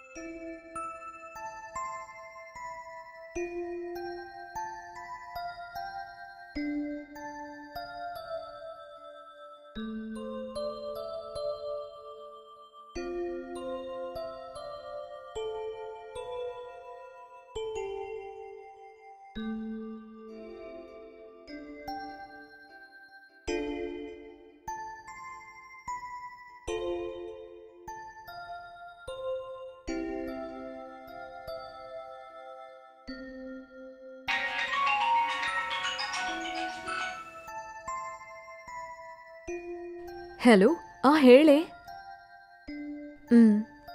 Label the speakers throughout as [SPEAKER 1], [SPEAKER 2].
[SPEAKER 1] hello ಆ ಹೇಳೆ ಹ್ಮ್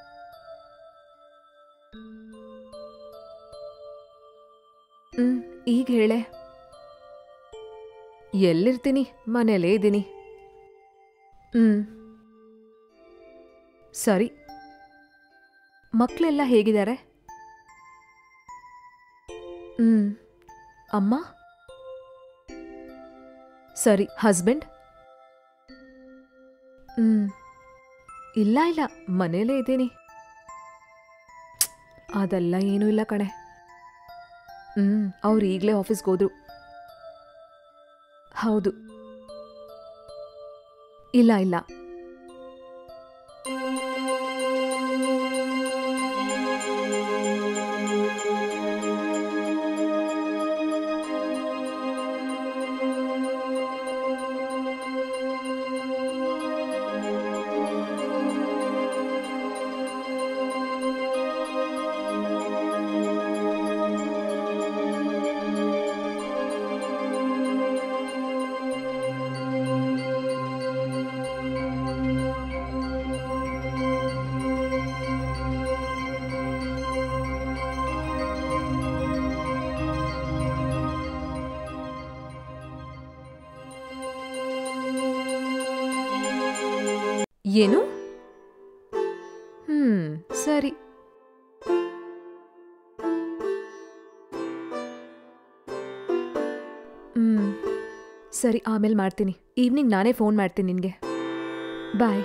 [SPEAKER 1] ಹ್ಮ್ ಈಗ ಹೇಳೆ ಎಲ್ಲಿರ್ತೀನಿ ಮನೇಲೇ ಇದ್ದೀನಿ ಹ್ಮ್ ಸರಿ ಮಕ್ಕಳೆಲ್ಲ ಹೇಗಿದ್ದಾರೆ ಹ್ಮ್ ಅಮ್ಮ ಸರಿ ಹಸ್ಬೆಂಡ್ ಹ್ಮ್ ಇಲ್ಲ ಇಲ್ಲ ಮನೇಲೇ ಇದ್ದೀನಿ ಅದೆಲ್ಲ ಏನೂ ಇಲ್ಲ ಕಣೆ ಹ್ಮ್ ಅವ್ರು ಈಗಲೇ ಆಫೀಸ್ಗೆ ಹೋದ್ರು ಹೌದು ಇಲ್ಲ ಇಲ್ಲ ಏನು ಹ್ಮ್ ಸರಿ ಹ್ಮ್ ಸರಿ ಆಮೇಲೆ ಮಾಡ್ತೀನಿ ಈವ್ನಿಂಗ್ ನಾನೇ ಫೋನ್ ಮಾಡ್ತೀನಿ ನಿನಗೆ ಬಾಯ್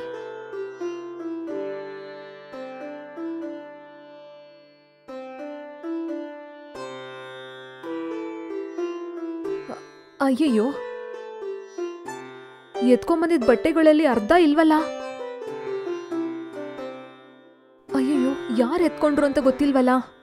[SPEAKER 1] ಅ- ಅಯ್ಯಯ್ಯೋ ಎತ್ಕೊಂಬಂದಿದ್ ಬಟ್ಟೆಗಳಲ್ಲಿ ಅರ್ಧ ಇಲ್ವಲ್ಲ ಅಯ್ಯಯ್ಯೋ ಯಾರು ಎತ್ಕೊಂಡ್ರು ಅಂತ ಗೊತ್ತಿಲ್ವಲ್ಲ